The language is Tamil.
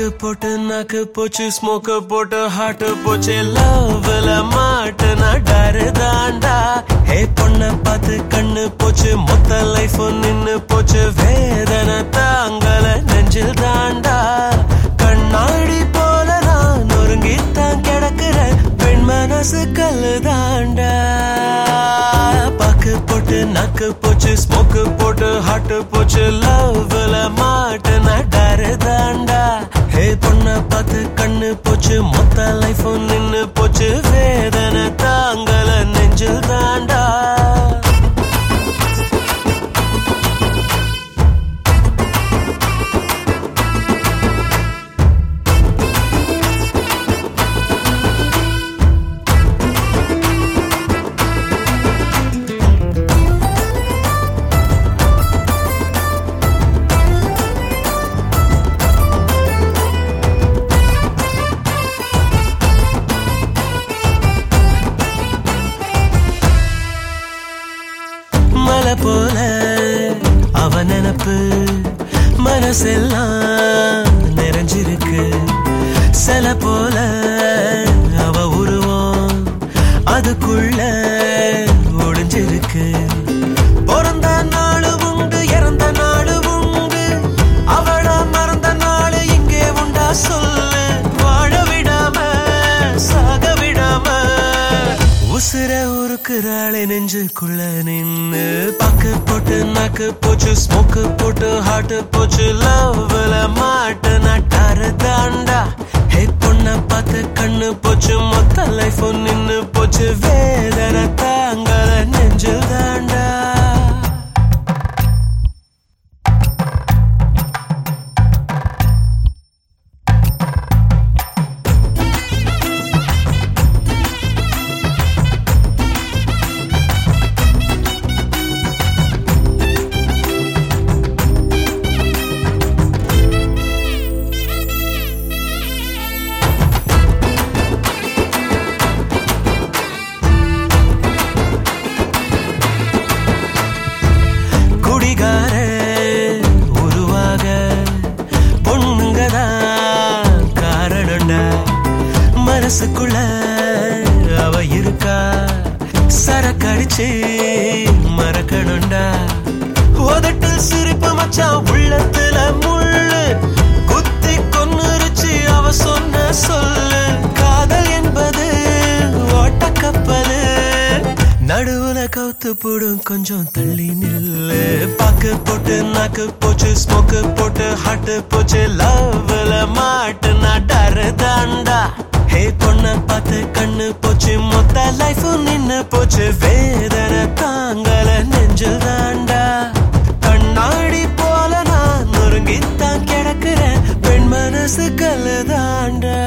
பாக்கு போட்டு நாக்கு போச்சு ஸ்மோக்க போட்டு ஹார்ட் போச்சு லவ்ல மாட்டு நான் டரு தாண்டா ஹே பொண்ண பார்த்து கண்ணு போச்சு மொத்த லைஃப் நின்னு போச்சு வேதனை தாங்கல நெஞ்சில் தாண்டா கண்ணாடி போல நான் நொறுங்கித்தான் கிடக்குறேன் பெண் மனசு கல்லு தாண்டா பாக்கு போட்டு நாக்கு போச்சு ஸ்மோக்கு போட்டு ஹார்ட் போச்சு லவ்ல மாட்டு நான் டரு தாண்டா ஹே பொண்ண பார்த்து கண்ணு போச்சு மொத்த லைஃப் நின்னு போச்சு வேதனை தாங்கல நெஞ்சில் தாண்டா மலை போல அவ நினப்பு மனசெல்லாம் நிறைஞ்சிருக்கு சில போல அவ உருவம் அதுக்குள்ள ஒளிஞ்சிருக்கு பிறந்த நாடு உண்டு இறந்த நாடு உண்டு அவள மறந்த நாடு இங்கே உண்டா சொல்லு வாழ விடாம சாக விடாம உசுர உருக்குறாளே நெஞ்சுக்குள்ள நின்னு பாக்கு போட்டு நாக்கு போச்சு ஸ்மோக்கு போட்டு ஹார்ட் போச்சு லவ்ல மாட்டு நட்டாரு தாண்டா ஹே பொண்ண பார்த்து கண்ணு போச்சு மொத்த லைஃப் நின்னு போச்சு வேதனை தாங்கல நெஞ்சில் தாண்டா குடிகார உருவாக பொண்ணுங்கதான் காரணம்டா மனசுக்குள்ள அவ இருக்கா சரக்கடிச்சு மறக்கணும்டா உதட்டில் சிரிப்பு மச்சான் உள்ளத்துல முள்ளு குத்தி கொன்னுருச்சு அவ சொன்ன சொல்லு காதல் என்பது ஓட்டக்கப்பலு நடுவுல கவுத்து போடும் கொஞ்சம் தள்ளி நில்லு பாக்கு போட்டு நாக்கு போச்சு ஸ்மோக்கு போட்டு ஹார்ட் போச்சு லவ்ல மாட்டு நான் டரு தாண்டா ஹே பொண்ண பார்த்து கண்ணு போச்சு மொத்த லைஃப் நின்னு போச்சு வேதனை தாங்கல நெஞ்சில் தாண்டா கண்ணாடி போல நான் நொறுங்கித்தான் கிடக்குறேன் பெண் மனசு கல்லு தாண்டா